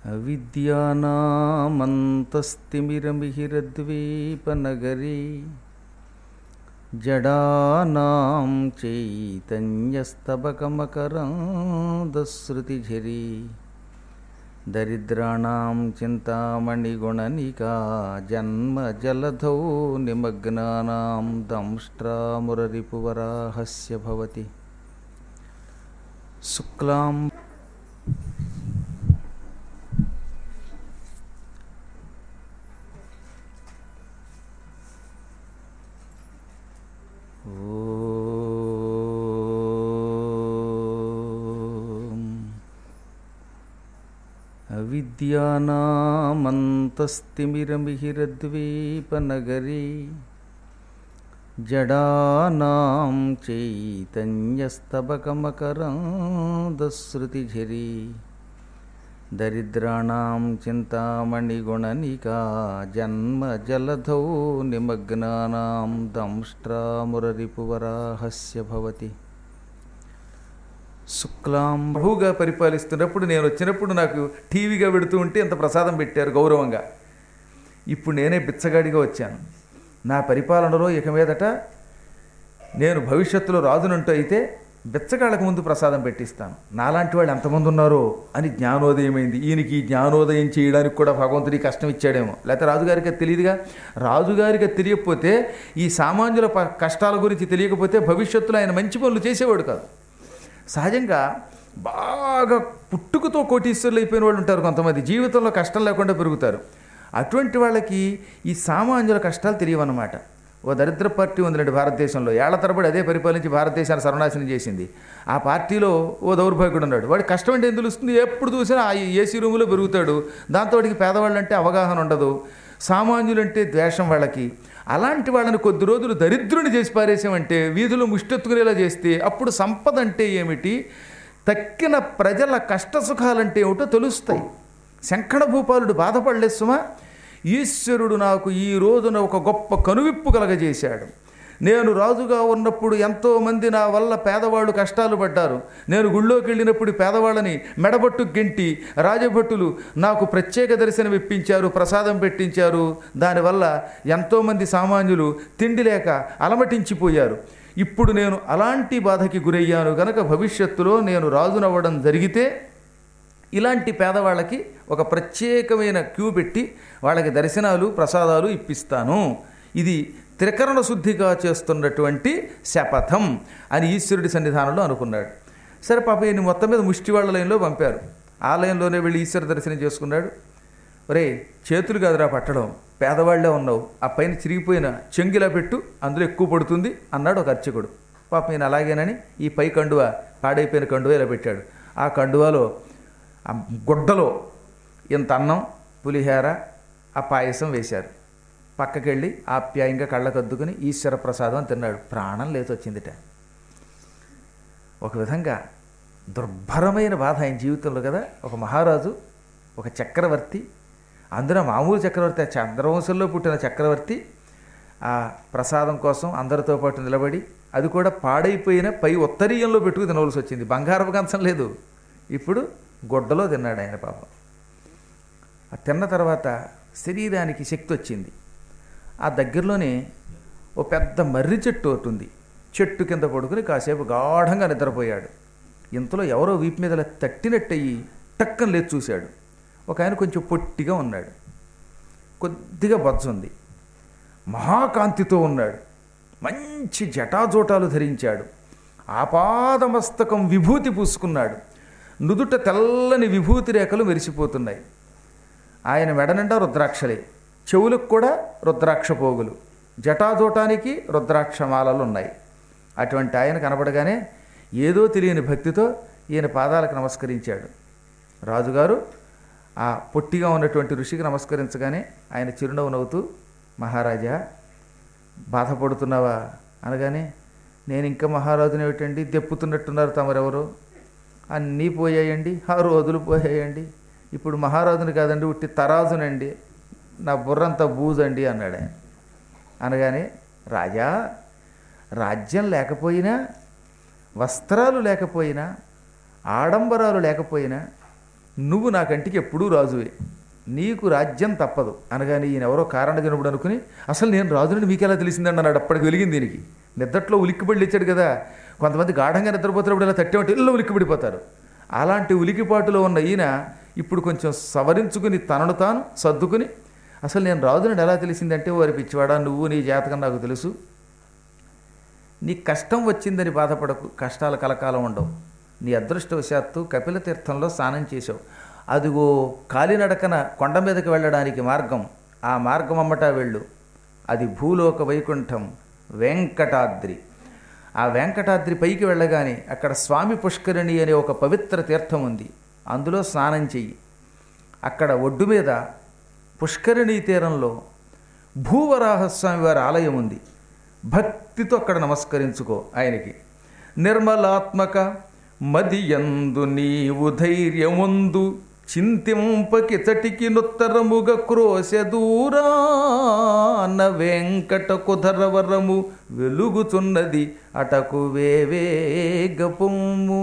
అవిద్యానామంతస్తిమిరమిహిరద్వీపనగరీ జడానాం చైతన్యస్తబకమకరందశ్రుతిఝరీ దరిద్రాణం చింతామణిగుణనికా జన్మజలధౌ నిమగ్నానాం దంష్ట్రామురరిపువరాహస్య భవతి శుక్లాం ఓం అవిద్యానామంతస్తిమిరమిహిరద్వీపనగరీ జడానాం చైతన్యస్తబకమకరందశ్రుతిఝరీ దరిద్రాణం చింతామణిగుణనికా జన్మజలధౌ నిమగ్నానాం దంష్ట్రామురరిపువరాహస్య భవతి శుక్లాం ప్రభువుగా పరిపాలిస్తున్నప్పుడు నేను వచ్చినప్పుడు నాకు టీవీగా పెడుతూ ఉంటే ఇంత ప్రసాదం పెట్టారు గౌరవంగా ఇప్పుడు నేనే బిచ్చగాడిగా వచ్చాను నా పరిపాలనలో ఇక మీదట నేను భవిష్యత్తులో రాజునంటూ అయితే బిచ్చగాళ్ళకు ముందు ప్రసాదం పెట్టిస్తాను నాలాంటి వాళ్ళు ఎంతమంది ఉన్నారో అని జ్ఞానోదయమైంది ఈయనకి ఈ జ్ఞానోదయం చేయడానికి కూడా భగవంతుడికి కష్టం ఇచ్చాడేమో లేకపోతే రాజుగారికి అది తెలియదుగా రాజుగారికి అది తెలియకపోతే ఈ సామాన్యుల ప- కష్టాల గురించి తెలియకపోతే భవిష్యత్తులో ఆయన మంచి పనులు చేసేవాడు కాదు సహజంగా బాగా పుట్టుకతో కోటీశ్వరులు అయిపోయిన వాళ్ళు ఉంటారు కొంతమంది జీవితంలో కష్టం లేకుండా పెరుగుతారు అటువంటి వాళ్ళకి ఈ సామాన్యుల కష్టాలు తెలియవన్నమాట ఓ దరిద్ర పార్టీ ఉందిలేండి భారతదేశంలో ఏళ్ల తరబడి అదే పరిపాలించి భారతదేశాన్ని సర్వనాశనం చేసింది ఆ పార్టీలో ఓ దౌర్భాగ్యుడు ఉన్నాడు వాడి కష్టం అంటే ఎందుకు తెలుస్తుంది ఎప్పుడు చూసినా ఆ ఏసీ రూములో పెరుగుతాడు దాంతో వాడికి పేదవాళ్ళు అంటే అవగాహన ఉండదు సామాన్యులంటే ద్వేషం వాళ్ళకి అలాంటి వాళ్ళని కొద్ది రోజులు దరిద్రుని చేసి పారేసామంటే వీధిలో ముష్టెత్తుకునేలా చేస్తే అప్పుడు సంపద అంటే ఏమిటి తక్కిన ప్రజల కష్ట సుఖాలంటే ఏమిటో తెలుస్తాయి శంకర భూపాలుడు బాధపడలేదు సుమా ఈశ్వరుడు నాకు ఈ రోజున ఒక గొప్ప కనువిప్పు కలగజేశాడు నేను రాజుగా ఉన్నప్పుడు ఎంతోమంది నా వల్ల పేదవాళ్ళు కష్టాలు పడ్డారు నేను గుళ్ళోకి వెళ్ళినప్పుడు పేదవాళ్ళని మెడబట్టు గెంటి రాజభట్టులు నాకు ప్రత్యేక దర్శనం ఇప్పించారు ప్రసాదం పెట్టించారు దానివల్ల ఎంతోమంది సామాన్యులు తిండి లేక అలమటించిపోయారు ఇప్పుడు నేను అలాంటి బాధకి గురయ్యాను గనక భవిష్యత్తులో నేను రాజునవ్వడం జరిగితే ఇలాంటి పేదవాళ్ళకి ఒక ప్రత్యేకమైన క్యూ పెట్టి వాళ్ళకి దర్శనాలు ప్రసాదాలు ఇప్పిస్తాను ఇది త్రికరణ శుద్ధిగా చేస్తున్నటువంటి శపథం అని ఈశ్వరుడి సన్నిధానంలో అనుకున్నాడు సరే పాప ఈయన మొత్తం మీద ముష్టి వాళ్ళ లైన్లో పంపారు ఆ లైన్లోనే వెళ్ళి ఈశ్వర దర్శనం చేసుకున్నాడు ఒరే చేతులు కాదురా పట్టడం పేదవాళ్లే ఉన్నావు ఆ పైన చిరిగిపోయిన చెంగిలా పెట్టు అందులో ఎక్కువ పడుతుంది అన్నాడు ఒక అర్చకుడు పాపం ఈయన అలాగేనని ఈ పై కండువ పాడైపోయిన కండువ ఇలా పెట్టాడు ఆ కండువాలో ఆ గుడ్డలో ఇంత అన్నం పులిహేర ఆ పాయసం వేశారు పక్కకెళ్ళి ఆప్యాయంగా కళ్ళకద్దుకుని ఈశ్వర ప్రసాదం తిన్నాడు ప్రాణం లేచొచ్చిందిట ఒక విధంగా దుర్భరమైన బాధ ఆయన జీవితంలో కదా ఒక మహారాజు ఒక చక్రవర్తి అందులో మామూలు చక్రవర్తి ఆ చంద్రవంశంలో పుట్టిన చక్రవర్తి ఆ ప్రసాదం కోసం అందరితో పాటు నిలబడి అది కూడా పాడైపోయిన పై ఉత్తరీయంలో పెట్టుకు తినవలసి వచ్చింది బంగారపు కంచం లేదు ఇప్పుడు గుడ్డలో తిన్నాడు ఆయన పాపం ఆ తిన్న తర్వాత శరీరానికి శక్తి వచ్చింది ఆ దగ్గరలోనే ఓ పెద్ద మర్రి చెట్టు ఒకటి ఉంది చెట్టు కింద పడుకుని కాసేపు గాఢంగా నిద్రపోయాడు ఇంతలో ఎవరో వీపు మీద ఇలా తట్టినట్టయి టక్కన లేచి చూశాడు ఒక ఆయన కొంచెం పొట్టిగా ఉన్నాడు కొద్దిగా బజ్జుంది మహాకాంతితో ఉన్నాడు మంచి జటాజోటాలు ధరించాడు ఆపాదమస్తకం విభూతి పూసుకున్నాడు నుదుట తెల్లని విభూతి రేఖలు మెరిసిపోతున్నాయి ఆయన మెడ నిండా రుద్రాక్షలే చెవులకు కూడా రుద్రాక్ష పోగులు జటాజోటానికి రుద్రాక్షమాలలు ఉన్నాయి అటువంటి ఆయన కనబడగానే ఏదో తెలియని భక్తితో ఈయన పాదాలకు నమస్కరించాడు రాజుగారు ఆ పొట్టిగా ఉన్నటువంటి ఋషికి నమస్కరించగానే ఆయన చిరునవ్వు నవ్వుతూ మహారాజా బాధపడుతున్నావా అనగానే నేను ఇంకా మహారాజుని ఏమిటండి దెప్పుతున్నట్టున్నారు తమరెవరు అన్నీ పోయాయండి ఆ రోజులు పోయాయండి ఇప్పుడు మహారాజుని కాదండి ఉట్టి తరాజునండి నా బుర్రంతా బూజండి అన్నాడు ఆయన అనగానే రాజా రాజ్యం లేకపోయినా వస్త్రాలు లేకపోయినా ఆడంబరాలు లేకపోయినా నువ్వు నా కంటికి ఎప్పుడూ రాజువే నీకు రాజ్యం తప్పదు అనగానే ఈయన ఎవరో కారణజనుడు అనుకుని అసలు నేను రాజునని మీకెలా తెలిసిందండి అన్నాడు అప్పటికి వెలిగింది దీనికి నిద్రట్లో ఉలిక్కిపడి ఇచ్చాడు కదా కొంతమంది గాఢంగా నిద్రపోతున్నప్పుడు ఇలా తట్టేమంటే ఇల్లు ఉలిక్కిపడిపోతారు అలాంటి ఉలికిపాటులో ఉన్న ఈయన ఇప్పుడు కొంచెం సవరించుకుని తనను తాను సర్దుకుని అసలు నేను రాజునని ఎలా తెలిసిందంటే వారి పిచ్చివాడా నువ్వు నీ జాతకం నాకు తెలుసు నీ కష్టం వచ్చిందని బాధపడకు కష్టాలు కలకాలం ఉండవు నీ అదృష్టవశాత్తు కపిల తీర్థంలో స్నానం చేసావు అదిగో కాలినడకన కొండ మీదకి వెళ్ళడానికి మార్గం ఆ మార్గం అమ్మట వెళ్ళు అది భూలోక వైకుంఠం వెంకటాద్రి ఆ వెంకటాద్రి పైకి వెళ్ళగానే అక్కడ స్వామి పుష్కరిణి అనే ఒక పవిత్ర తీర్థం ఉంది అందులో స్నానం చెయ్యి అక్కడ ఒడ్డు మీద పుష్కరిణీ తీరంలో భూవరాహస్వామి వారి ఆలయం ఉంది భక్తితో అక్కడ నమస్కరించుకో ఆయనకి నిర్మలాత్మక మదియందు నీవు ధైర్యముందు చింతింపకితటికి నొత్తరముగ క్రోశ దూరాన వెంకట కుధరవరము వెలుగుచున్నది అటకు వేవేగపుమ్ము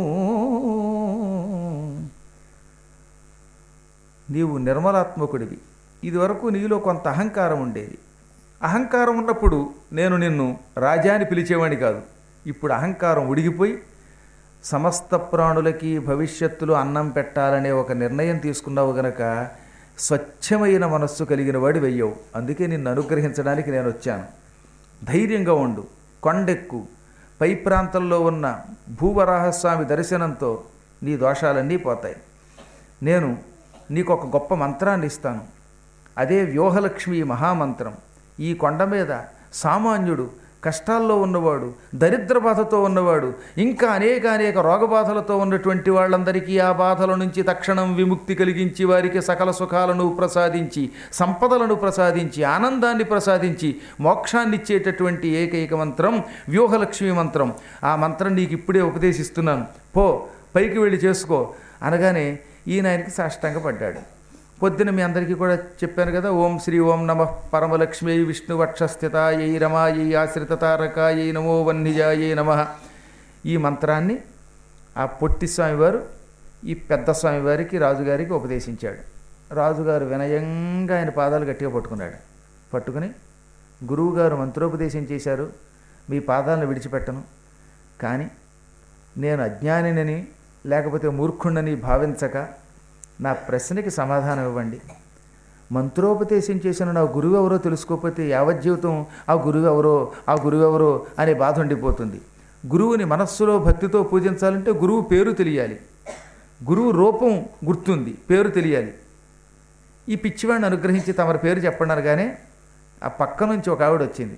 నీవు నిర్మలాత్మకుడివి ఇదివరకు నీలో కొంత అహంకారం ఉండేది అహంకారం ఉన్నప్పుడు నేను నిన్ను రాజా అని పిలిచేవాడిని కాదు ఇప్పుడు అహంకారం ఉడిగిపోయి సమస్త ప్రాణులకి భవిష్యత్తులో అన్నం పెట్టాలనే ఒక నిర్ణయం తీసుకున్నావు గనక స్వచ్ఛమైన మనస్సు కలిగిన వాడి వెయ్యవు అందుకే నిన్ను అనుగ్రహించడానికి నేను వచ్చాను ధైర్యంగా ఉండు కొండెక్కు పై ప్రాంతంలో ఉన్న భూవరాహస్వామి దర్శనంతో నీ దోషాలన్నీ పోతాయి నేను నీకు ఒక గొప్ప మంత్రాన్ని ఇస్తాను అదే వ్యూహలక్ష్మి మహామంత్రం ఈ కొండ మీద సామాన్యుడు కష్టాల్లో ఉన్నవాడు దరిద్ర బాధతో ఉన్నవాడు ఇంకా అనేక అనేక రోగబాధలతో ఉన్నటువంటి వాళ్ళందరికీ ఆ బాధల నుంచి తక్షణం విముక్తి కలిగించి వారికి సకల సుఖాలను ప్రసాదించి సంపదలను ప్రసాదించి ఆనందాన్ని ప్రసాదించి మోక్షాన్ని ఇచ్చేటటువంటి ఏకైక మంత్రం వ్యూహలక్ష్మి మంత్రం ఆ మంత్రం నీకు ఇప్పుడే ఉపదేశిస్తున్నాను పో పైకి వెళ్ళి చేసుకో అనగానే ఈయన ఆయనకి సాష్టాంగ పడ్డాడు పొద్దున మీ అందరికీ కూడా చెప్పాను కదా ఓం శ్రీ ఓం నమ పరమలక్ష్మి విష్ణు వక్షస్థితాయై రమాయై ఆశ్రితతారకాయై నమో వన్నిజాయై నమ ఈ మంత్రాన్ని ఆ పొట్టి స్వామివారు ఈ పెద్ద స్వామివారికి రాజుగారికి ఉపదేశించాడు రాజుగారు వినయంగా ఆయన పాదాలు గట్టిగా పట్టుకున్నాడు పట్టుకుని గురువుగారు మంత్రోపదేశం చేశారు మీ పాదాలను విడిచిపెట్టను కానీ నేను అజ్ఞానినని లేకపోతే మూర్ఖుండని భావించక నా ప్రశ్నకి సమాధానం ఇవ్వండి మంత్రోపదేశం చేసిన నా గురువు ఎవరో తెలుసుకోకపోతే యావజ్జీవితం ఆ గురువు ఎవరో ఆ గురువు ఎవరో అనే బాధ ఉండిపోతుంది గురువుని మనస్సులో భక్తితో పూజించాలంటే గురువు పేరు తెలియాలి గురువు రూపం గుర్తుంది పేరు తెలియాలి ఈ పిచ్చివాడిని అనుగ్రహించి తమరి పేరు చెప్పండి అనగానే ఆ పక్క నుంచి ఒక ఆవిడ వచ్చింది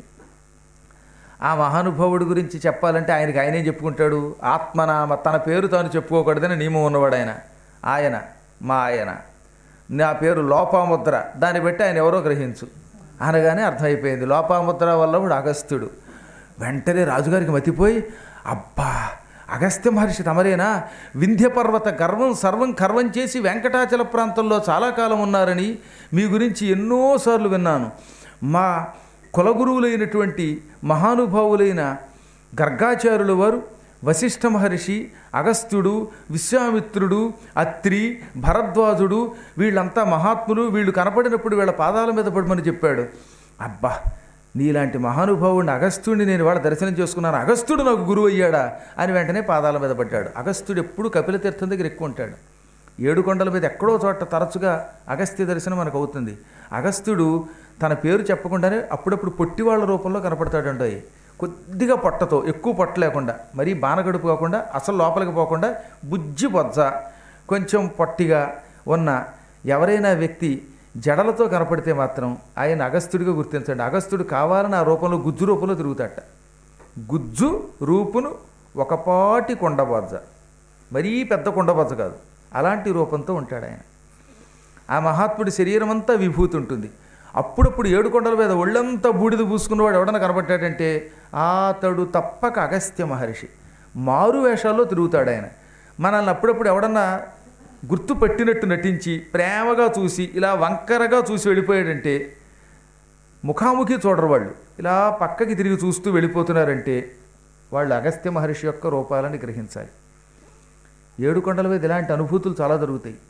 ఆ మహానుభావుడి గురించి చెప్పాలంటే ఆయనకి ఆయనే చెప్పుకుంటాడు ఆత్మనామ తన పేరు తాను చెప్పుకోకూడదని నియమం ఉన్నవాడు ఆయన ఆయన మా ఆయన నా పేరు లోపాముద్ర దాన్ని బట్టి ఆయన ఎవరో గ్రహించు అనగానే అర్థమైపోయింది లోపాముద్ర వల్ల కూడా అగస్త్యుడు వెంటనే రాజుగారికి మతిపోయి అబ్బా అగస్త్య మహర్షి తమరేనా వింధ్య పర్వత గర్వం సర్వం కర్వం చేసి వెంకటాచల ప్రాంతంలో చాలా కాలం ఉన్నారని మీ గురించి ఎన్నోసార్లు విన్నాను మా కులగురువులైనటువంటి మహానుభావులైన గర్గాచార్యుల వారు వశిష్ఠ మహర్షి అగస్త్యుడు విశ్వామిత్రుడు అత్రి భరద్వాజుడు వీళ్ళంతా మహాత్ములు వీళ్ళు కనపడినప్పుడు వీళ్ళ పాదాల మీద పడమని చెప్పాడు అబ్బా నీలాంటి మహానుభావుడిని అగస్త్యుడిని నేను వాళ్ళ దర్శనం చేసుకున్నాను అగస్త్యుడు నాకు గురువు అయ్యాడా అని వెంటనే పాదాల మీద పడ్డాడు అగస్త్యుడు ఎప్పుడు కపిల తీర్థం దగ్గర ఎక్కువ ఉంటాడు ఏడు కొండల మీద ఎక్కడో చోట తరచుగా అగస్త్య దర్శనం మనకు అవుతుంది అగస్త్యుడు తన పేరు చెప్పకుండానే అప్పుడప్పుడు పొట్టి వాళ్ళ రూపంలో కనపడతాడంటాయి కొద్దిగా పొట్టతో ఎక్కువ పొట్ట లేకుండా మరీ బానగడుపు కాకుండా అసలు లోపలికి పోకుండా బుజ్జి బొజ్జ కొంచెం పొట్టిగా ఉన్న ఎవరైనా వ్యక్తి జడలతో కనపడితే మాత్రం ఆయన అగస్త్యుడిగా గుర్తించండి అగస్త్యుడు కావాలని ఆ రూపంలో గుజ్జు రూపంలో తిరుగుతాట గుజ్జు రూపును ఒకపాటి కొండబొజ్జ మరీ పెద్ద కొండబొజ్జ కాదు అలాంటి రూపంతో ఉంటాడు ఆయన ఆ మహాత్ముడి శరీరం అంతా విభూతి ఉంటుంది అప్పుడప్పుడు ఏడు కొండల మీద ఒళ్ళంతా బూడిద పూసుకున్నవాడు ఎవడన్నా కనబడ్డాడంటే అతడు తప్పక అగస్త్య మహర్షి మారు వేషాల్లో తిరుగుతాడు ఆయన మనల్ని అప్పుడప్పుడు ఎవడన్నా గుర్తుపట్టినట్టు నటించి ప్రేమగా చూసి ఇలా వంకరగా చూసి వెళ్ళిపోయాడంటే ముఖాముఖి చూడరు వాళ్ళు ఇలా పక్కకి తిరిగి చూస్తూ వెళ్ళిపోతున్నారంటే వాళ్ళు అగస్త్య మహర్షి యొక్క రూపాలని గ్రహించాలి ఏడు కొండల మీద ఇలాంటి అనుభూతులు చాలా జరుగుతాయి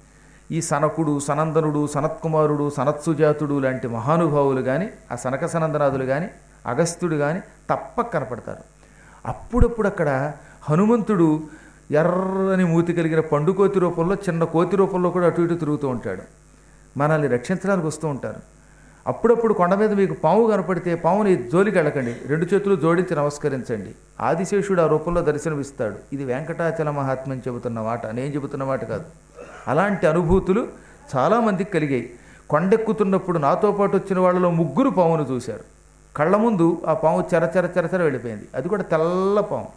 ఈ సనకుడు సనందనుడు సనత్కుమారుడు సనత్సుజాతుడు లాంటి మహానుభావులు కానీ ఆ సనక సనందనాదులు కానీ అగస్త్యుడు కానీ తప్పక కనపడతారు అప్పుడప్పుడు అక్కడ హనుమంతుడు ఎర్రని మూతి కలిగిన పండు కోతి రూపంలో చిన్న కోతి రూపంలో కూడా అటు ఇటు తిరుగుతూ ఉంటాడు మనల్ని రక్షించడానికి వస్తూ ఉంటారు అప్పుడప్పుడు కొండ మీద మీకు పాము కనపడితే పాముని జోలికి వెళ్ళకండి రెండు చేతులు జోడించి నమస్కరించండి ఆదిశేషుడు ఆ రూపంలో దర్శనమిస్తాడు ఇది వెంకటాచల మహాత్మ్యం చెబుతున్న మాట నేను చెబుతున్న మాట కాదు అలాంటి అనుభూతులు చాలామందికి కలిగాయి కొండెక్కుతున్నప్పుడు నాతో పాటు వచ్చిన వాళ్ళలో ముగ్గురు పామును చూశారు కళ్ళ ముందు ఆ పాము చెరచెర చెరచెర వెళ్ళిపోయింది అది కూడా తెల్ల పాము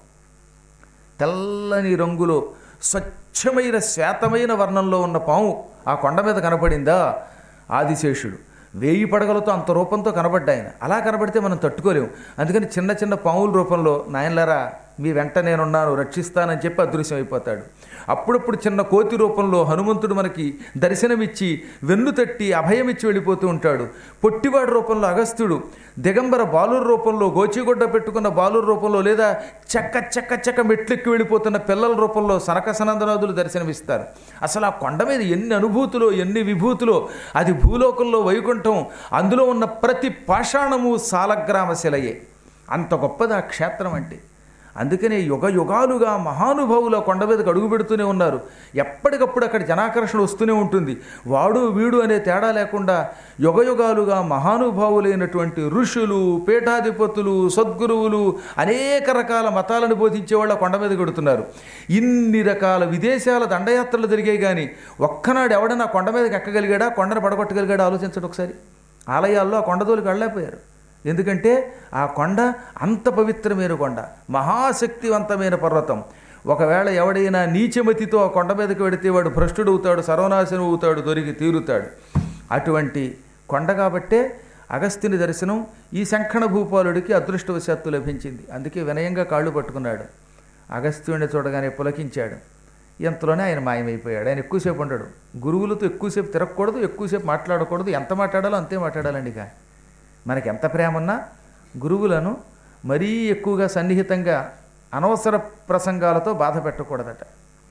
తెల్లని రంగులో స్వచ్ఛమైన శ్వేతమైన వర్ణంలో ఉన్న పాము ఆ కొండ మీద కనపడిందా ఆదిశేషుడు వేయి పడగలతో అంత రూపంతో కనబడ్డాయన అలా కనబడితే మనం తట్టుకోలేము అందుకని చిన్న చిన్న పాముల రూపంలో నాయనలారా మీ వెంట నేనున్నాను రక్షిస్తానని చెప్పి అదృశ్యం అయిపోతాడు అప్పుడప్పుడు చిన్న కోతి రూపంలో హనుమంతుడు మనకి దర్శనమిచ్చి వెన్ను తట్టి అభయమిచ్చి వెళ్ళిపోతూ ఉంటాడు పొట్టివాడి రూపంలో అగస్త్యుడు దిగంబర బాలుర రూపంలో గోచిగుడ్డ పెట్టుకున్న బాలుర రూపంలో లేదా చెక్క చెక్క చెక్క మెట్లెక్కి వెళ్ళిపోతున్న పిల్లల రూపంలో సనక సనందనాదులు దర్శనమిస్తారు అసలు ఆ కొండ మీద ఎన్ని అనుభూతులు ఎన్ని విభూతులు అది భూలోకంలో వైకుంఠం అందులో ఉన్న ప్రతి పాషాణము సాలగ్రామ శిలయే అంత గొప్పది ఆ క్షేత్రం అంటే అందుకనే యుగ యుగాలుగా మహానుభావులు ఆ కొండ మీదకి అడుగు పెడుతూనే ఉన్నారు ఎప్పటికప్పుడు అక్కడ జనాకర్షణ వస్తూనే ఉంటుంది వాడు వీడు అనే తేడా లేకుండా యుగ యుగాలుగా మహానుభావులైనటువంటి ఋషులు పీఠాధిపతులు సద్గురువులు అనేక రకాల మతాలను బోధించే వాళ్ళు ఆ కొండ మీద కొడుతున్నారు ఇన్ని రకాల విదేశాల దండయాత్రలు జరిగాయి కానీ ఒక్కనాడు ఎవడన్నా కొండ మీదకి ఎక్కగలిగాడా కొండను పడగొట్టగలిగాడా ఆలోచించడు ఒకసారి ఆలయాల్లో ఆ కొండదోలికి వెళ్ళలేకపోయారు ఎందుకంటే ఆ కొండ అంత పవిత్రమైన కొండ మహాశక్తివంతమైన పర్వతం ఒకవేళ ఎవడైనా నీచమతితో ఆ కొండ మీదకి వెడితే వాడు భ్రష్టుడు అవుతాడు సర్వనాశనం అవుతాడు దొరికి తీరుతాడు అటువంటి కొండ కాబట్టే అగస్త్యుని దర్శనం ఈ శంఖణ భూపాలుడికి అదృష్టవశాత్తు లభించింది అందుకే వినయంగా కాళ్ళు పట్టుకున్నాడు అగస్త్యుడిని చూడగానే పులకించాడు ఇంతలోనే ఆయన మాయమైపోయాడు ఆయన ఎక్కువసేపు ఉండడు గురువులతో ఎక్కువసేపు తిరగకూడదు ఎక్కువసేపు మాట్లాడకూడదు ఎంత మాట్లాడాలో అంతే మాట్లాడాలండి ఇక మనకి ఎంత ప్రేమ ఉన్నా గురువులను మరీ ఎక్కువగా సన్నిహితంగా అనవసర ప్రసంగాలతో బాధ పెట్టకూడదట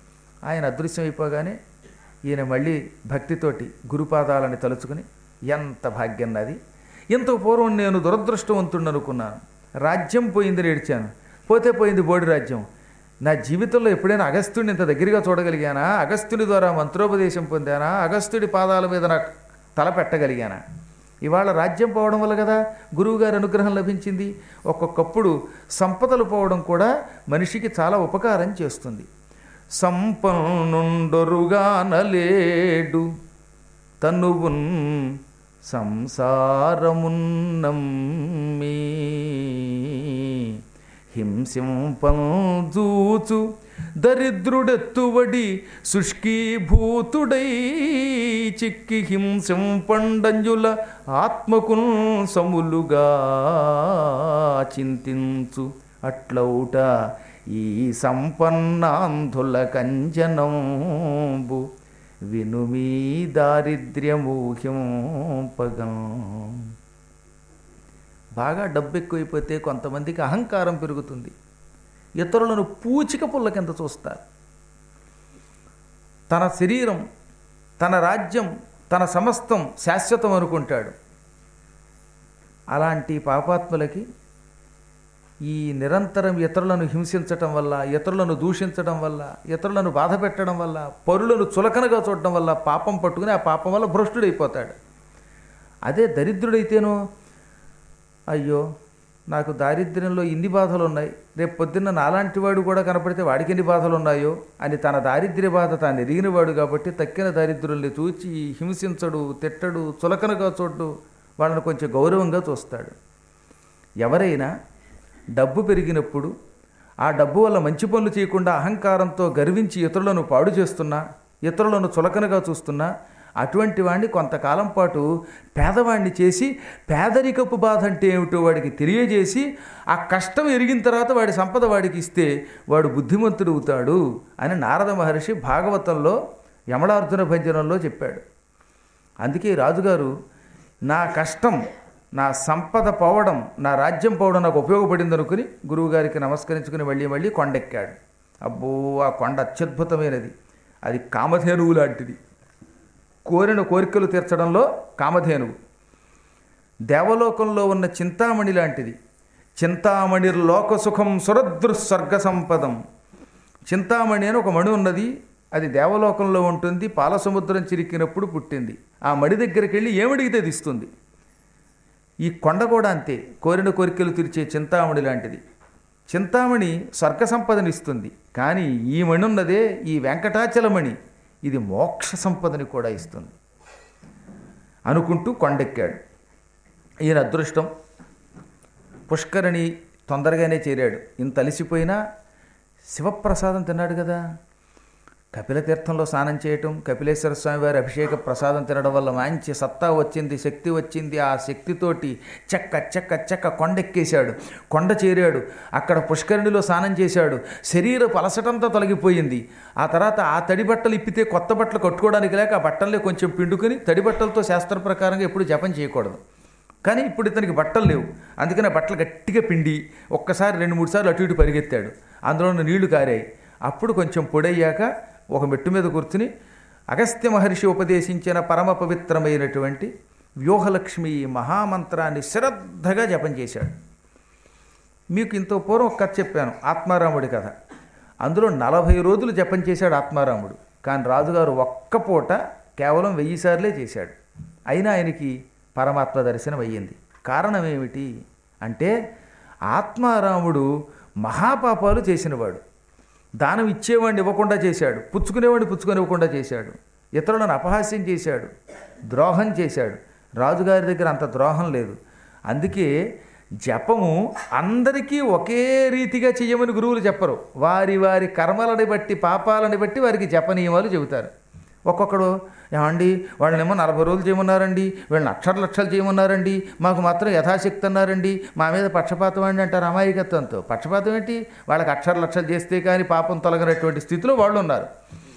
ఆయన అదృశ్యం అయిపోగానే ఈయన మళ్ళీ భక్తితోటి గురుపాదాలని తలుచుకుని ఎంత భాగ్యం నాది ఇంతకు పూర్వం నేను దురదృష్టవంతుడిని అనుకున్నాను రాజ్యం పోయిందని ఏడ్చాను పోతే పోయింది బోడి రాజ్యం నా జీవితంలో ఎప్పుడైనా అగస్త్యుడిని ఇంత దగ్గరగా చూడగలిగానా అగస్త్యుడి ద్వారా మంత్రోపదేశం పొందానా అగస్త్యుడి పాదాల మీద నాకు తల పెట్టగలిగానా ఇవాళ రాజ్యం పోవడం వల్ల కదా గురువుగారి అనుగ్రహం లభించింది ఒక్కొక్కప్పుడు సంపదలు పోవడం కూడా మనిషికి చాలా ఉపకారం చేస్తుంది సంపన్నుండొరుగా నలేడు తనువున్ సంసారమున్నమ్మీ హింసింపూచు దరిద్రుడెత్తువడి శుష్కీభూతుడై చిక్కి హింసింపండంజుల ఆత్మకున్ సములుగా చింతించు అట్లౌట ఈ సంపన్నాంధుల కంజనంబు వినుమీ దారిద్ర్యమూహ్యంపగం బాగా డబ్బు ఎక్కువైపోతే కొంతమందికి అహంకారం పెరుగుతుంది ఇతరులను పూచిక పుల్ల కింద చూస్తారు తన శరీరం తన రాజ్యం తన సమస్తం శాశ్వతం అనుకుంటాడు అలాంటి పాపాత్ములకి ఈ నిరంతరం ఇతరులను హింసించటం వల్ల ఇతరులను దూషించడం వల్ల ఇతరులను బాధ పెట్టడం వల్ల పరులను చులకనగా చూడటం వల్ల పాపం పట్టుకుని ఆ పాపం వల్ల భ్రష్టుడైపోతాడు అదే దరిద్రుడైతేనో అయ్యో నాకు దారిద్ర్యంలో ఇన్ని బాధలు ఉన్నాయి రేపు పొద్దున్న నాలాంటి వాడు కూడా కనపడితే వాడికి ఎన్ని బాధలు ఉన్నాయో అని తన దారిద్ర్య బాధ తాను ఎరిగినవాడు కాబట్టి తక్కిన దారిద్రుల్ని చూచి హింసించడు తిట్టడు చులకనగా చూడ్డు వాళ్ళని కొంచెం గౌరవంగా చూస్తాడు ఎవరైనా డబ్బు పెరిగినప్పుడు ఆ డబ్బు వల్ల మంచి పనులు చేయకుండా అహంకారంతో గర్వించి ఇతరులను పాడు చేస్తున్నా ఇతరులను చులకనగా చూస్తున్నా అటువంటి వాడిని కొంతకాలం పాటు పేదవాడిని చేసి పేదరికపు బాధ అంటే ఏమిటో వాడికి తెలియజేసి ఆ కష్టం ఎరిగిన తర్వాత వాడి సంపద వాడికి ఇస్తే వాడు బుద్ధిమంతుడు అవుతాడు అని నారద మహర్షి భాగవతంలో యమలార్జున భంజనంలో చెప్పాడు అందుకే రాజుగారు నా కష్టం నా సంపద పోవడం నా రాజ్యం పోవడం నాకు ఉపయోగపడింది అనుకుని గురువుగారికి నమస్కరించుకుని మళ్ళీ మళ్ళీ కొండెక్కాడు అబ్బో ఆ కొండ అత్యద్భుతమైనది అది కామధేనువు లాంటిది కోరిన కోరికలు తీర్చడంలో కామధేనువు దేవలోకంలో ఉన్న చింతామణి లాంటిది చింతామణి లోక సుఖం సురదృ స్వర్గ సంపదం చింతామణి అని ఒక మణి ఉన్నది అది దేవలోకంలో ఉంటుంది పాలసముద్రం చిరికినప్పుడు పుట్టింది ఆ మడి దగ్గరికి వెళ్ళి ఏమడిగితే అది ఇస్తుంది ఈ కొండ కూడా అంతే కోరిన కోరికలు తీర్చే చింతామణి లాంటిది చింతామణి స్వర్గ సంపదనిస్తుంది కానీ ఈ మణి ఉన్నదే ఈ వెంకటాచలమణి ఇది మోక్ష సంపదని కూడా ఇస్తుంది అనుకుంటూ కొండెక్కాడు ఈయన అదృష్టం పుష్కరిణి తొందరగానే చేరాడు ఇంత అలిసిపోయినా శివప్రసాదం తిన్నాడు కదా కపిల తీర్థంలో స్నానం చేయటం కపిలేశ్వర స్వామి వారి అభిషేక ప్రసాదం తినడం వల్ల మంచి సత్తా వచ్చింది శక్తి వచ్చింది ఆ శక్తితోటి చెక్క చెక్క చెక్క కొండెక్కేశాడు కొండ చేరాడు అక్కడ పుష్కరిణిలో స్నానం చేశాడు శరీర పలసటంతా తొలగిపోయింది ఆ తర్వాత ఆ తడి బట్టలు ఇప్పితే కొత్త బట్టలు కట్టుకోవడానికి లేక ఆ బట్టల్ని కొంచెం పిండుకొని తడి బట్టలతో శాస్త్ర ప్రకారంగా ఎప్పుడు జపం చేయకూడదు కానీ ఇప్పుడు ఇతనికి బట్టలు లేవు అందుకని ఆ బట్టలు గట్టిగా పిండి ఒక్కసారి రెండు మూడు సార్లు అటు ఇటు పరిగెత్తాడు అందులో ఉన్న నీళ్లు కారాయి అప్పుడు కొంచెం పొడయ్యాక ఒక మెట్టు మీద కూర్చుని అగస్త్య మహర్షి ఉపదేశించిన పరమ పవిత్రమైనటువంటి వ్యూహలక్ష్మి మహామంత్రాన్ని శ్రద్ధగా జపం చేశాడు మీకు ఇంత పూర్వం ఒక కథ చెప్పాను ఆత్మారాముడి కథ అందులో నలభై రోజులు జపం చేశాడు ఆత్మారాముడు కానీ రాజుగారు ఒక్క పూట కేవలం వెయ్యి సార్లే చేశాడు అయినా ఆయనకి పరమాత్మ దర్శనం అయ్యింది కారణం ఏమిటి అంటే ఆత్మారాముడు మహాపాపాలు చేసినవాడు దానం ఇచ్చేవాడిని ఇవ్వకుండా చేశాడు పుచ్చుకునేవాడిని పుచ్చుకొని ఇవ్వకుండా చేశాడు ఇతరులను అపహాస్యం చేశాడు ద్రోహం చేశాడు రాజుగారి దగ్గర అంత ద్రోహం లేదు అందుకే జపము అందరికీ ఒకే రీతిగా చేయమని గురువులు చెప్పరు వారి వారి కర్మలని బట్టి పాపాలని బట్టి వారికి జప నియమాలు చెబుతారు ఒక్కొక్కడు ఏమండి వాళ్ళనేమో నలభై రోజులు చేయమన్నారండి వీళ్ళని అక్షర లక్షలు చేయమన్నారండి మాకు మాత్రం యథాశక్తి అన్నారండి మా మీద పక్షపాతం అండి అంటారు అమాయకత్వంతో పక్షపాతం ఏంటి వాళ్ళకి అక్షర లక్షలు చేస్తే కానీ పాపం తొలగినటువంటి స్థితిలో వాళ్ళు ఉన్నారు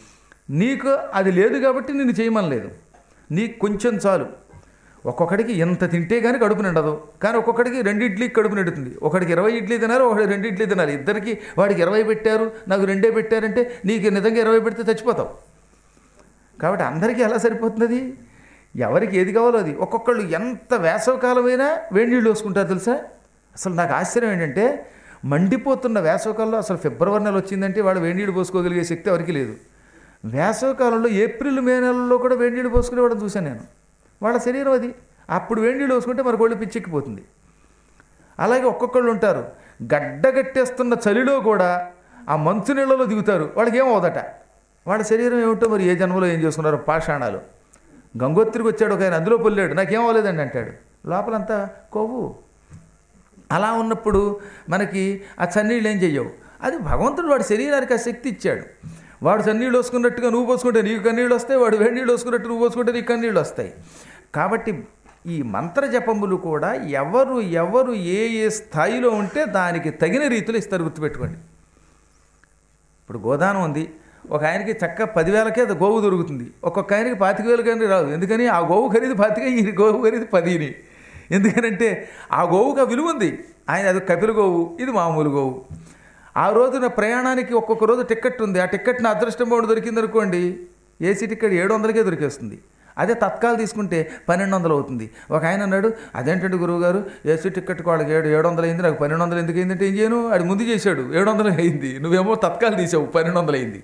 నీకు అది లేదు కాబట్టి నిన్ను చేయమనలేదు నీకు కొంచెం చాలు ఒక్కొక్కడికి ఎంత తింటే కానీ కడుపు నిండదు కానీ ఒక్కొక్కడికి రెండు ఇడ్లీకి కడుపు నిండుతుంది ఒకడికి ఇరవై ఇడ్లీ తినారు ఒకటి రెండు ఇడ్లీ తినాలి ఇద్దరికి వాడికి ఇరవై పెట్టారు నాకు రెండే పెట్టారంటే నీకు నిజంగా ఇరవై పెడితే చచ్చిపోతావు కాబట్టి అందరికీ ఎలా సరిపోతున్నది ఎవరికి ఏది కావాలో అది ఒక్కొక్కళ్ళు ఎంత వేసవకాలమైనా వేడి నీళ్ళు వేసుకుంటారు తెలుసా అసలు నాకు ఆశ్చర్యం ఏంటంటే మండిపోతున్న వేసవకాలంలో అసలు ఫిబ్రవరి నెల వచ్చిందంటే వాడు వేడి నీళ్ళు పోసుకోగలిగే శక్తి ఎవరికి లేదు వేసవకాలంలో ఏప్రిల్ మే నెలలో కూడా వేడి నీళ్ళు పోసుకునేవాడు చూశాను నేను వాళ్ళ శరీరం అది అప్పుడు వేడి నీళ్ళు పోసుకుంటే మరి గోళ్ళు పిచ్చెక్కిపోతుంది అలాగే ఒక్కొక్కళ్ళు ఉంటారు గడ్డగట్టేస్తున్న చలిలో కూడా ఆ మంచు నీళ్ళలో దిగుతారు వాళ్ళకి ఏమవుదట వాళ్ళ శరీరం ఏమిటో మరి ఏ జన్మలో ఏం చేసుకున్నారో పాషాణాలు గంగోత్రికి వచ్చాడు ఒక ఆయన అందులో పొల్లాడు నాకేం అవ్వలేదండి అంటాడు లోపలంతా కొవ్వు అలా ఉన్నప్పుడు మనకి ఆ చన్నీళ్ళు ఏం చెయ్యవు అది భగవంతుడు వాడి శరీరానికి ఆ శక్తి ఇచ్చాడు వాడు చన్నీళ్ళు వస్తున్నట్టుగా నువ్వు పోసుకుంటే నీకు కన్నీళ్ళు వస్తాయి వాడు వేడి నీళ్ళు వస్తున్నట్టు నువ్వు పోసుకుంటే నీకు కన్నీళ్ళు వస్తాయి కాబట్టి ఈ మంత్ర జపములు కూడా ఎవరు ఎవరు ఏ ఏ స్థాయిలో ఉంటే దానికి తగిన రీతిలో ఇస్తారు గుర్తుపెట్టుకోండి ఇప్పుడు గోదానం ఉంది ఒక ఆయనకి చక్క పదివేలకే అది గోవు దొరుకుతుంది ఒక్కొక్క ఆయనకి పాతిక వేలు కానీ రాదు ఎందుకని ఆ గోవు ఖరీదు పాతిక ఈ గోవు ఖరీదు పదిని ఎందుకనంటే ఆ గోవుకి ఆ విలువ ఉంది ఆయన అది కపిల గోవు ఇది మామూలు గోవు ఆ రోజున ప్రయాణానికి ఒక్కొక్క రోజు టికెట్ ఉంది ఆ టికెట్ నా అదృష్టం బాగుండి దొరికింది అనుకోండి ఏసీ టికెట్ ఏడు వందలకే దొరికేస్తుంది అదే తత్కాలు తీసుకుంటే పన్నెండు వందలు అవుతుంది ఒక ఆయన అన్నాడు అదేంటండి గురువుగారు ఏసీ టికెట్ వాళ్ళకి ఏడు ఏడు వందలు అయింది నాకు పన్నెండు వందలు ఎందుకు అయిందంటే ఏం చేయను అది ముందు చేశాడు ఏడు వందలు అయింది నువ్వేమో తత్కాలు తీసావు పన్నెండు వందలు అయింది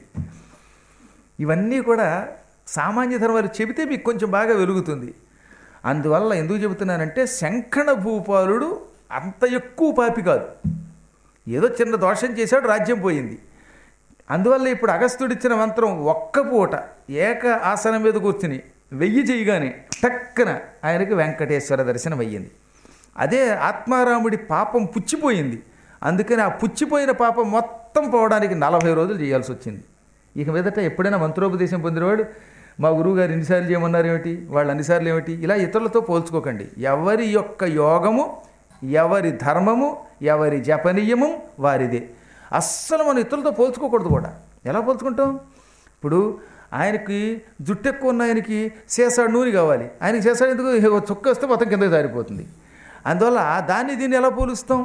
ఇవన్నీ కూడా సామాన్య ధర్మాలు చెబితే మీకు కొంచెం బాగా వెలుగుతుంది అందువల్ల ఎందుకు చెబుతున్నానంటే శంఖణ భూపాలుడు అంత ఎక్కువ పాపి కాదు ఏదో చిన్న దోషం చేశాడు రాజ్యం పోయింది అందువల్ల ఇప్పుడు అగస్త్యుడిచ్చిన మంత్రం ఒక్క పూట ఏక ఆసనం మీద కూర్చుని వెయ్యి చేయగానే టక్కన ఆయనకి వెంకటేశ్వర దర్శనం అయ్యింది అదే ఆత్మారాముడి పాపం పుచ్చిపోయింది అందుకని ఆ పుచ్చిపోయిన పాపం మొత్తం పోవడానికి నలభై రోజులు చేయాల్సి వచ్చింది ఇక మీదట ఎప్పుడైనా మంత్రోపదేశం పొందినవాడు మా గురువుగారు ఎన్నిసార్లు చేయమన్నారు ఏమిటి వాళ్ళు అన్నిసార్లు ఏమిటి ఇలా ఇతరులతో పోల్చుకోకండి ఎవరి యొక్క యోగము ఎవరి ధర్మము ఎవరి జపనీయము వారిదే అస్సలు మనం ఇతరులతో పోల్చుకోకూడదు కూడా ఎలా పోల్చుకుంటాం ఇప్పుడు ఆయనకి జుట్టు ఎక్కువ ఉన్న ఆయనకి సీసాడు నూనె కావాలి ఆయనకి సీసాడు ఎందుకు ఇగో చుక్క వస్తే మొత్తం కిందకి జారిపోతుంది అందువల్ల దాన్ని దీన్ని ఎలా పోలుస్తాం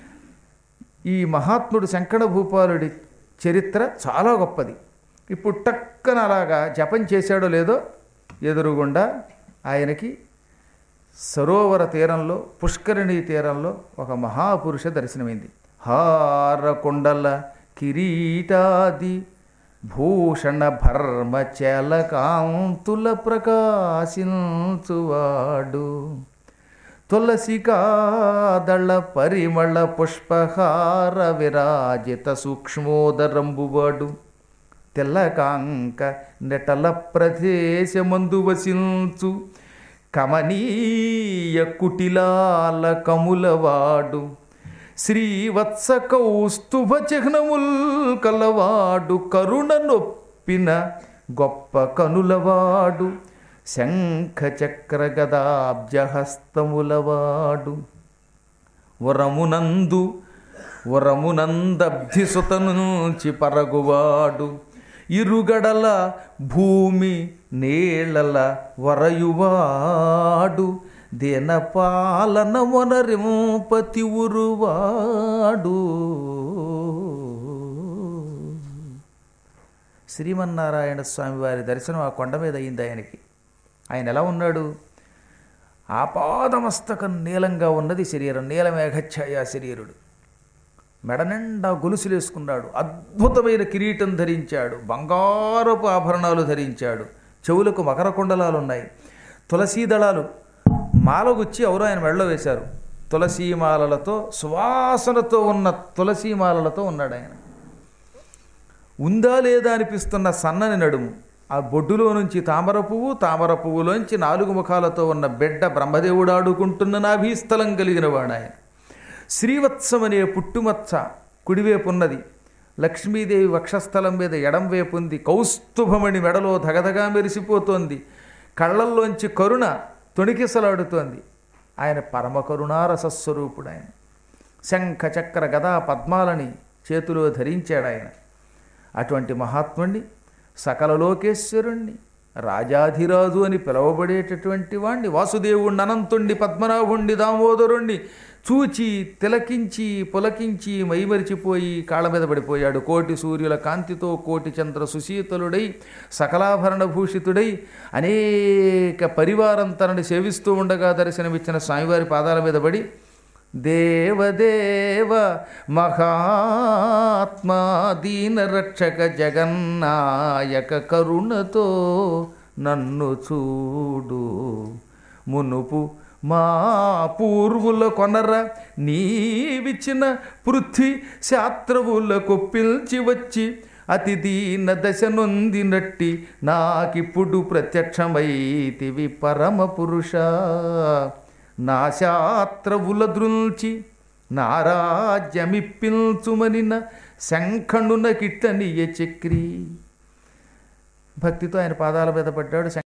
ఈ మహాత్ముడు శంకర భూపాలుడి చరిత్ర చాలా గొప్పది ఇప్పుడు టక్కన అలాగా జపం చేశాడో లేదో ఎదురుగుండా ఆయనకి సరోవర తీరంలో పుష్కరిణి తీరంలో ఒక మహాపురుష దర్శనమైంది హారకొండల కిరీటాది భూషణ భర్మ కాంతుల ప్రకాశించువాడు తులసికాదళ పరిమళ పుష్పహార విరాజిత సూక్ష్మోదరంబువాడు తెల్లకాంక నెటల ప్రదేశమందు వసించు కమనీయ కుటిలాల కములవాడు శ్రీవత్స కౌస్తుభ చిహ్నముల్ కలవాడు కరుణ నొప్పిన గొప్ప కనులవాడు శంఖ చక్ర గదాబ్జహస్తములవాడు వరమునందు వరమునందబ్ధిసుత నుంచి పరగువాడు ఇరుగడల భూమి నేళల వరయువాడు దినపాలన మొనరింపతి ఉరువాడు శ్రీమన్నారాయణ స్వామి వారి దర్శనం ఆ కొండ మీద అయింది ఆయనకి ఆయన ఎలా ఉన్నాడు ఆపాదమస్తకం నీలంగా ఉన్నది శరీరం నీలమేఘఛాయ శరీరుడు మెడ నిండా గొలుసులు వేసుకున్నాడు అద్భుతమైన కిరీటం ధరించాడు బంగారపు ఆభరణాలు ధరించాడు చెవులకు మకర కుండలాలు ఉన్నాయి తులసీ దళాలు మాలగుచ్చి ఎవరో ఆయన మెడలో వేశారు తులసీమాలలతో సువాసనతో ఉన్న తులసీమాలలతో ఉన్నాడు ఆయన ఉందా లేదా అనిపిస్తున్న సన్నని నడుము ఆ బొడ్డులో నుంచి తామర పువ్వు తామర పువ్వులోంచి నాలుగు ముఖాలతో ఉన్న బిడ్డ బ్రహ్మదేవుడు ఆడుకుంటున్న నాభీస్థలం కలిగిన వాడు ఆయన శ్రీవత్సం అనే పుట్టుమచ్చ కుడివైపు ఉన్నది లక్ష్మీదేవి వక్షస్థలం మీద ఎడం వైపు ఉంది కౌస్తుభమణి మెడలో ధగధగా మెరిసిపోతోంది కళ్ళల్లోంచి కరుణ తొణికిసలాడుతోంది ఆయన పరమ కరుణారసస్వరూపుడు ఆయన శంఖ చక్ర గదా పద్మాలని చేతిలో ధరించాడు ఆయన అటువంటి మహాత్ముణ్ణి సకల లోకేశ్వరుణ్ణి రాజాధిరాజు అని పిలువబడేటటువంటి వాణ్ణి వాసుదేవుణ్ణి అనంతుణ్ణి పద్మనాభుణ్ణి దామోదరుణ్ణి చూచి తిలకించి పులకించి మైమరిచిపోయి కాళ్ళ మీద పడిపోయాడు కోటి సూర్యుల కాంతితో కోటి చంద్ర సుశీతలుడై సకలాభరణ భూషితుడై అనేక పరివారం తనని సేవిస్తూ ఉండగా దర్శనమిచ్చిన స్వామివారి పాదాల మీద పడి దేవదేవ మహాత్మా దీనరక్షక జగన్నాయక కరుణతో నన్ను చూడు మునుపు మా పూర్వుల కొనర నీవిచ్చిన పృథ్వీ శాస్త్రవుల కొప్పిల్చి వచ్చి అతి దీన దశ నొందినట్టి నాకిప్పుడు ప్రత్యక్షమైతివి పరమ పురుష నా శాస్త్రవుల దృల్చి నారాజ్యమిప్పించుమనిన శంఖణున కిట్టనియ చక్రి భక్తితో ఆయన పాదాల మీద పడ్డాడు